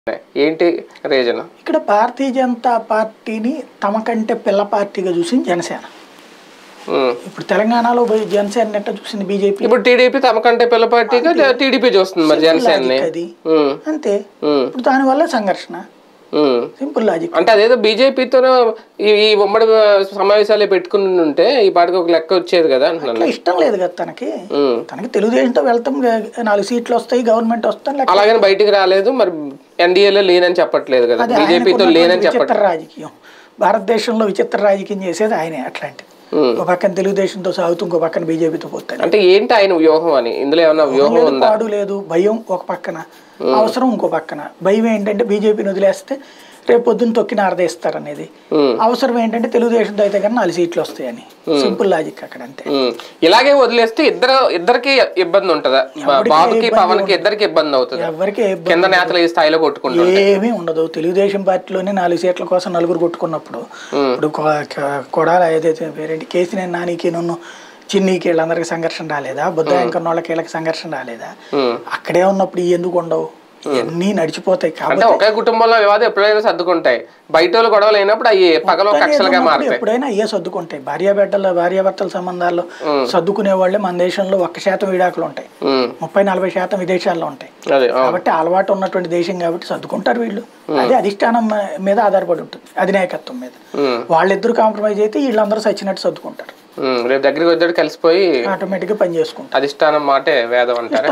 ఏంటి రీజన్ ఇక్కడ భారతీయ జనతా పార్టీని తమ కంటే పిల్ల పార్టీగా చూసింది జనసేన ఇప్పుడు తెలంగాణలో పోయి జనసేన ఎట్ట చూసింది బీజేపీ ఇప్పుడు టీడీపీ తమ కంటే పిల్ల పార్టీగా టీడీపీ చూస్తుంది మరి జనసేనని అది ఉమ్, అంతే ఉమ్, ఇప్పుడు దానివల్ల సంఘర్షణ ఉమ్. సింపుల్ లాజిక్ అంటే అదేదో బీజేపీతో ఈ ఈ ఉమ్మడి సమావేశాలు పెట్టుకుని ఉంటే ఈ పాటికి ఒక లెక్క వచ్చేది కదా అంటున్నాను అట్లా ఇష్టం లేదు కదా తనకి ఉమ్. తనకి తెలుగుదేశంతో వెళ్తాం గా- నాలుగు సీట్లు వస్తాయి గవర్నమెంట్ వస్తాం లేక అలాగని బయటికి రాలేదు మరి ఎన్డీఏలో లేనని చెప్పట్లేదు కదా అది బీజేపీతో ఆయనకున్నటువంటి లేనని చెప్పట్లేదు విచిత్ర రాజకీయం భారతదేశంలో విచిత్ర రాజకీయం చేసేది ఆయనే అట్లాంటిది ఉమ్. ఒక పక్కన తెలుగుదేశంతో సాగుతూ ఇంకో పక్కన బీజేపీతో పోతాడు అంటే ఏంటి ఆయన వ్యూహం అని ఇందులో ఏమన్నా వ్యూహం లేదు, ఉందా పాడు లేదు భయం ఒక పక్కన అవసరం ఇంకో పక్కన భయం ఏంటంటే బీజేపీని వదిలేస్తే రేపు పొద్దున్న తొక్కిన అర్థిస్తారనేది ఉమ్. అవసరం ఏంటంటే తెలుగుదేశంతో అయితే కన్నా నాలుగు సీట్లు వస్తాయని సింపుల్ లాజిక్ అక్కడ అంతే ఉమ్. ఇలాగే వదిలేస్తే ఇద్దరు ఇద్దరికి ఇబ్బంది ఉంటుందా బా- బాబుకి పవన్ కి ఇద్దరికి ఇబ్బంది అవుతుంది ఎవరికి ఏ ఇబ్బంది కింద నేతలు ఈ స్థాయిలో కొట్టుకుంటారు ఏమీ ఉండదు తెలుగుదేశం పార్టీలోనే నాలుగు సీట్ల కోసం నలుగురు కొట్టుకున్నప్పుడు ఇప్పుడు కొ- కొ- కొడాల ఏదైతే పేరేంటి కేసీనేని నానికి నన్ను చిన్నీకి వీళ్ళందరికీ సంఘర్షణ రాలేదా బుద్ధ వెంకన్న వాళ్ళకి వీళ్ళకి సంఘర్షణ రాలేదా ఉమ్. అక్కడే ఉన్నప్పుడు ఇవి ఎందుకు ఉండవు ఇవన్నీ నడిచిపోతాయి అంటే కాబట్టి ఒకే కుటుంబంలో వివాదం ఎప్పుడైనా సర్దుకుంటాయి బయట వాళ్ళు గొడవలు అయినప్పుడు అవి పగలో కక్షలుగా ఉన్నప్పుడు మారుతాయి ఎప్పుడైనా అయ్యే సర్దుకుంటాయి భార్యాబిడ్డల భార్యాభర్తల సంబంధాల్లో సర్దుకునే వాళ్ళే మన దేశంలో ఒక్క శాతం విడాకులు ఉంటాయి ఉమ్. ముప్పై నలభై శాతం విదేశాల్లో ఉంటాయి అదే ఆ. కాబట్టి అలవాటు ఉన్నటువంటి దేశం కాబట్టి సర్దుకుంటారు వీళ్ళు అదే అధిష్టానం మీద ఆధారపడి ఉంటుంది అధినాయకత్వం మీద ఉమ్. వాళ్ళిద్దరు కాంప్రమైజ్ అయితే వీళ్ళందరూ సచ్చినట్టు సర్దుకుంటారు ఉమ్. రేపు దగ్గరికి వచ్చాడు కలిసిపోయి ఆటోమేటిక్గా పని చేసుకుంటారు అధిష్టానం మాటే వేదం అంటారు